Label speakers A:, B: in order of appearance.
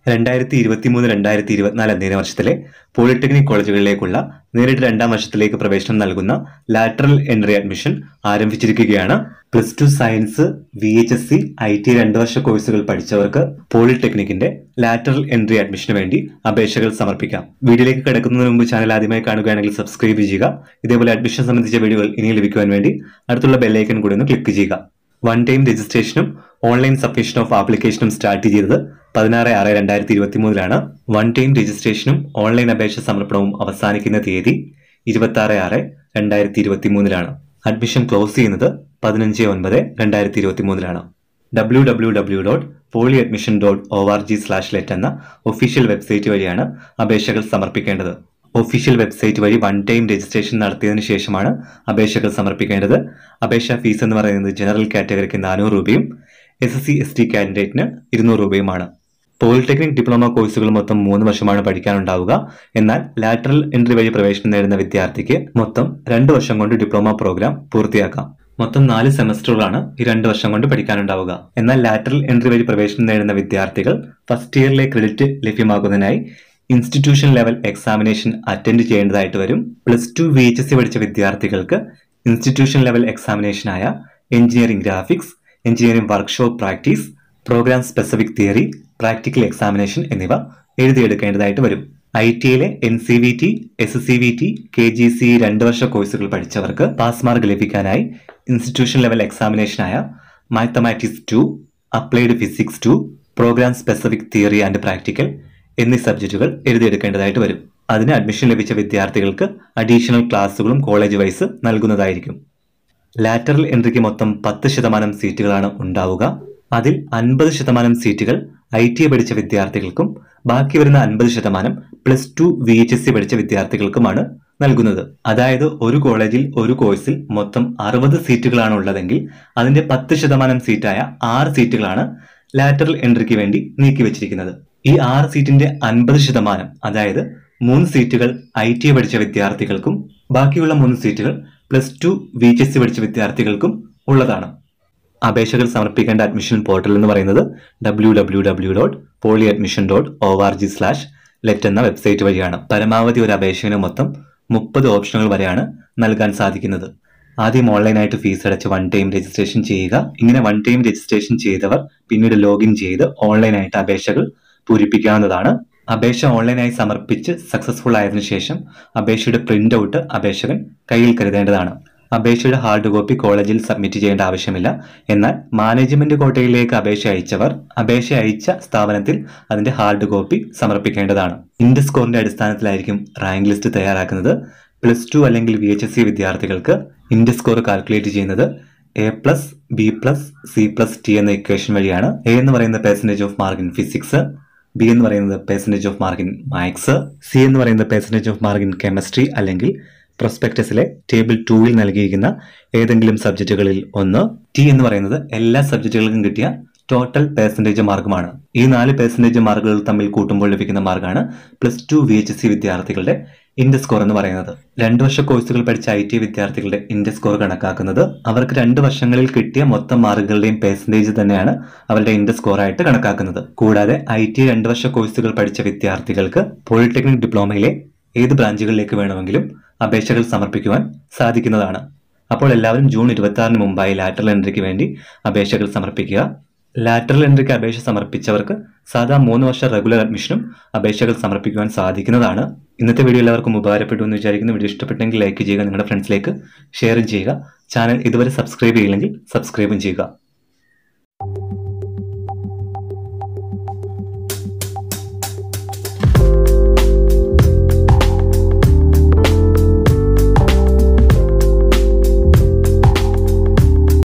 A: രണ്ടായിരത്തി ഇരുപത്തിമൂന്ന് രണ്ടായിരത്തി ഇരുപത്തിനാല് അധ്യയന വർഷത്തിലെ പോളിടെക്നിക് കോളേജുകളിലേക്കുള്ള നേരിട്ട് രണ്ടാം വർഷത്തിലേക്ക് പ്രവേശനം നൽകുന്ന ലാറ്ററൽ എൻട്രി അഡ്മിഷൻ ആരംഭിച്ചിരിക്കുകയാണ് plus two science V H S C I T രണ്ട് വർഷ കോഴ്സുകൾ പഠിച്ചവർക്ക് പോളിടെക്നിക്കിന്റെ ലാറ്ററൽ എൻട്രി അഡ്മിഷന് വേണ്ടി അപേക്ഷകൾ സമർപ്പിക്കാം വീഡിയോയിലേക്ക് കിടക്കുന്നതിന് മുമ്പ് ചാനൽ ആദ്യമായി കാണുകയാണെങ്കിൽ സബ്സ്ക്രൈബ് ചെയ്യുക ഇതേപോലെ അഡ്മിഷൻ സംബന്ധിച്ച വീഡിയോകൾ ഇനിയും ലഭിക്കുവാൻ വേണ്ടി അടുത്തുള്ള ബെല്ലൈക്കൺ കൂടി ഒന്ന് ക്ലിക്ക് ചെയ്യുക വൺ ടൈം രജിസ്ട്രേഷനും ഓൺലൈൻ സബ്മിഷൻ ഓഫ് ആപ്ലിക്കേഷനും സ്റ്റാർട്ട് ചെയ്തത് പതിനാറ് ആറ് രണ്ടായിരത്തി ഇരുപത്തി മൂന്നിലാണ് വൺ ടൈം രജിസ്ട്രേഷനും ഓൺലൈൻ അപേക്ഷ സമർപ്പണവും അവസാനിക്കുന്ന തീയതി ഇരുപത്തി ആറ് ആറ് രണ്ടായിരത്തി ഇരുപത്തി മൂന്നിലാണ് അഡ്മിഷൻ ക്ലോസ് ചെയ്യുന്നത് പതിനഞ്ച് ഒൻപത് രണ്ടായിരത്തി ഇരുപത്തി മൂന്നിലാണ് W W W dot poly admission dot O R G slash let എന്ന ഒഫീഷ്യൽ വെബ്സൈറ്റ് വഴിയാണ് അപേക്ഷകൾ സമർപ്പിക്കേണ്ടത് ഒഫീഷ്യൽ വെബ്സൈറ്റ് വഴി വൺ ടൈം രജിസ്ട്രേഷൻ നടത്തിയതിനു ശേഷമാണ് അപേക്ഷകൾ സമർപ്പിക്കേണ്ടത് അപേക്ഷാ ഫീസ് എന്ന് പറയുന്നത് ജനറൽ കാറ്റഗറിക്ക് നാനൂറ് രൂപയും S S C S T കാൻഡിഡേറ്റിന് ഇരുന്നൂറ് രൂപയുമാണ് പോളിടെക്നിക് ഡിപ്ലോമ കോഴ്സുകൾ മൊത്തം മൂന്ന് വർഷമാണ് പഠിക്കാനുണ്ടാവുക എന്നാൽ ലാറ്ററൽ എൻട്രി വഴി പ്രവേശനം നേടുന്ന വിദ്യാർത്ഥിക്ക് മൊത്തം രണ്ട് വർഷം കൊണ്ട് ഡിപ്ലോമ പ്രോഗ്രാം പൂർത്തിയാക്കാം മൊത്തം നാല് സെമസ്റ്ററുകളാണ് ഈ രണ്ട് വർഷം കൊണ്ട് പഠിക്കാനുണ്ടാവുക എന്നാൽ ലാറ്ററൽ എൻട്രി വഴി പ്രവേശനം നേടുന്ന വിദ്യാർത്ഥികൾ ഫസ്റ്റ് ഇയറിലെ ക്രെഡിറ്റ് ലഭ്യമാക്കുന്നതിനായി ഇൻസ്റ്റിറ്റ്യൂഷൻ ലെവൽ എക്സാമിനേഷൻ അറ്റൻഡ് ചെയ്യേണ്ടതായിട്ട് വരും plus two V H S C പഠിച്ച വിദ്യാർത്ഥികൾക്ക് ഇൻസ്റ്റിറ്റ്യൂഷൻ ലെവൽ എക്സാമിനേഷനായ engineering graphics engineering workshop practice program specific theory practical examination എന്നിവ എഴുതിയെടുക്കേണ്ടതായിട്ട് വരും ഐ ടിയിലെ N C V T S C V T K G C രണ്ട് വർഷ കോഴ്സുകൾ പഠിച്ചവർക്ക് പാസ് മാർക്ക് ലഭിക്കാനായി ഇൻസ്റ്റിറ്റ്യൂഷൻ ലെവൽ എക്സാമിനേഷനായ mathematics two applied physics two program specific theory and practical എന്നീ സബ്ജക്റ്റുകൾ എഴുതിയെടുക്കേണ്ടതായിട്ട് വരും അതിന് അഡ്മിഷൻ ലഭിച്ച വിദ്യാർത്ഥികൾക്ക് അഡീഷണൽ ക്ലാസ്സുകളും കോളേജ് വൈസ് നൽകുന്നതായിരിക്കും ലാറ്ററൽ എൻട്രിക്ക് മൊത്തം പത്ത് ശതമാനം സീറ്റുകളാണ് ഉണ്ടാവുക അതിൽ അൻപത് ശതമാനം സീറ്റുകൾ ഐ ടി പഠിച്ച വിദ്യാർത്ഥികൾക്കും ബാക്കി വരുന്ന അൻപത് ശതമാനം plus two V H S C പഠിച്ച വിദ്യാർത്ഥികൾക്കുമാണ് നൽകുന്നത് അതായത് ഒരു കോളേജിൽ ഒരു കോഴ്സിൽ മൊത്തം അറുപത് സീറ്റുകളാണ് ഉള്ളതെങ്കിൽ അതിന്റെ പത്ത് ശതമാനം സീറ്റായ ആറ് സീറ്റുകളാണ് ലാറ്ററൽ എൻട്രിക്ക് വേണ്ടി നീക്കിവെച്ചിരിക്കുന്നത് ഈ ആറ് സീറ്റിന്റെ അൻപത് ശതമാനം അതായത് മൂന്ന് സീറ്റുകൾ ഐ ടി പഠിച്ച വിദ്യാർത്ഥികൾക്കും ബാക്കിയുള്ള മൂന്ന് സീറ്റുകൾ plus two V H S C പഠിച്ച വിദ്യാർത്ഥികൾക്കും ഉള്ളതാണ് അപേക്ഷകൾ സമർപ്പിക്കേണ്ട അഡ്മിഷൻ പോർട്ടൽ എന്ന് പറയുന്നത് W W W dot poly admission dot O R G slash let എന്ന വെബ്സൈറ്റ് വഴിയാണ് പരമാവധി ഒരു അപേക്ഷകന് മൊത്തം മുപ്പത് ഓപ്ഷനുകൾ വരെയാണ് നൽകാൻ സാധിക്കുന്നത് ആദ്യം ഓൺലൈനായിട്ട് ഫീസ് അടച്ച് വൺ ടൈം രജിസ്ട്രേഷൻ ചെയ്യുക ഇങ്ങനെ വൺ ടൈം രജിസ്ട്രേഷൻ ചെയ്തവർ പിന്നീട് ലോഗിൻ ചെയ്ത് ഓൺലൈനായിട്ട് അപേക്ഷകൾ പൂരിപ്പിക്കാവുന്നതാണ് അപേക്ഷ ഓൺലൈനായി സമർപ്പിച്ച് സക്സസ്ഫുൾ ആയതിനു ശേഷം അപേക്ഷയുടെ പ്രിന്റ് ഔട്ട് അപേക്ഷകൻ കയ്യിൽ കരുതേണ്ടതാണ് അപേക്ഷയുടെ ഹാർഡ് കോപ്പി കോളേജിൽ സബ്മിറ്റ് ചെയ്യേണ്ട ആവശ്യമില്ല എന്നാൽ മാനേജ്മെന്റ് കോട്ടയിലേക്ക് അപേക്ഷ അയച്ചവർ അപേക്ഷ അയച്ച സ്ഥാപനത്തിൽ അതിന്റെ ഹാർഡ് കോപ്പി സമർപ്പിക്കേണ്ടതാണ് ഇന്ത്യ സ്കോറിന്റെ അടിസ്ഥാനത്തിലായിരിക്കും റാങ്ക് ലിസ്റ്റ് തയ്യാറാക്കുന്നത് പ്ലസ് ടു അല്ലെങ്കിൽ വി എച്ച് എസ് സി വിദ്യാർത്ഥികൾക്ക് ഇന്ത്യ സ്കോർ കാൽക്കുലേറ്റ് ചെയ്യുന്നത് A plus B plus C plus T എന്ന ഇക്വേഷൻ വഴിയാണ് എ എന്ന് പറയുന്ന percentage of mark in physics B എന്ന് പറയുന്നത് percentage of mark in maths C എന്ന് പറയുന്നത് percentage of mark in chemistry അല്ലെങ്കിൽ പ്രൊസ്പെക്ടസിലെ ടേബിൾ ടൂവിൽ നൽകിയിരിക്കുന്ന ഏതെങ്കിലും സബ്ജക്റ്റുകളിൽ ഒന്ന് ടി എന്ന് പറയുന്നത് എല്ലാ സബ്ജക്റ്റുകൾക്കും കിട്ടിയ ടോട്ടൽ പെർസെൻറ്റേജ് മാർക്കുമാണ് ഈ നാല് പെർസെൻറ്റേജ് മാർക്കുകൾ തമ്മിൽ കൂട്ടുമ്പോൾ ലഭിക്കുന്ന മാർക്കാണ് plus two V H S C വിദ്യാർത്ഥികളുടെ ഇന്ത്യ സ്കോർ എന്ന് പറയുന്നത് രണ്ട് വർഷ കോഴ്സുകൾ പഠിച്ച ഐ ടി വിദ്യാർത്ഥികളുടെ ഇന്ത്യ സ്കോർ കണക്കാക്കുന്നത് അവർക്ക് രണ്ട് വർഷങ്ങളിൽ കിട്ടിയ മൊത്തം മാർക്കുകളുടെയും പെർസെൻറ്റേജ് തന്നെയാണ് അവരുടെ ഇന്ത്യ സ്കോർ ആയിട്ട് കണക്കാക്കുന്നത് കൂടാതെ ഐ ടി രണ്ട് വർഷ കോഴ്സുകൾ പഠിച്ച വിദ്യാർത്ഥികൾക്ക് പോളിടെക്നിക് ഡിപ്ലോമയിലെ ഏത് ബ്രാഞ്ചുകളിലേക്ക് വേണമെങ്കിലും അപേക്ഷകൾ സമർപ്പിക്കുവാൻ സാധിക്കുന്നതാണ് അപ്പോൾ എല്ലാവരും ജൂൺ ഇരുപത്തി ആറിന് മുമ്പായി ലാറ്ററൽ എൻട്രിക്ക് വേണ്ടി അപേക്ഷകൾ സമർപ്പിക്കുക ലാറ്ററൽ എൻട്രിക്ക് അപേക്ഷ സമർപ്പിച്ചവർക്ക് സാധാ മൂന്ന് വർഷ റെഗുലർ അഡ്മിഷനും അപേക്ഷകൾ സമർപ്പിക്കുവാൻ സാധിക്കുന്നതാണ് ഇന്നത്തെ വീഡിയോ എല്ലാവർക്കും ഉപകാരപ്പെട്ടു എന്ന് വിചാരിക്കുന്നു വീഡിയോ ഇഷ്ടപ്പെട്ടെങ്കിൽ ലൈക്ക് ചെയ്യുക നിങ്ങളുടെ ഫ്രണ്ട്സിലേക്ക് ഷെയർ ചെയ്യുക ചാനൽ ഇതുവരെ സബ്സ്ക്രൈബ് ചെയ്യില്ലെങ്കിൽ സബ്സ്ക്രൈബും ചെയ്യുക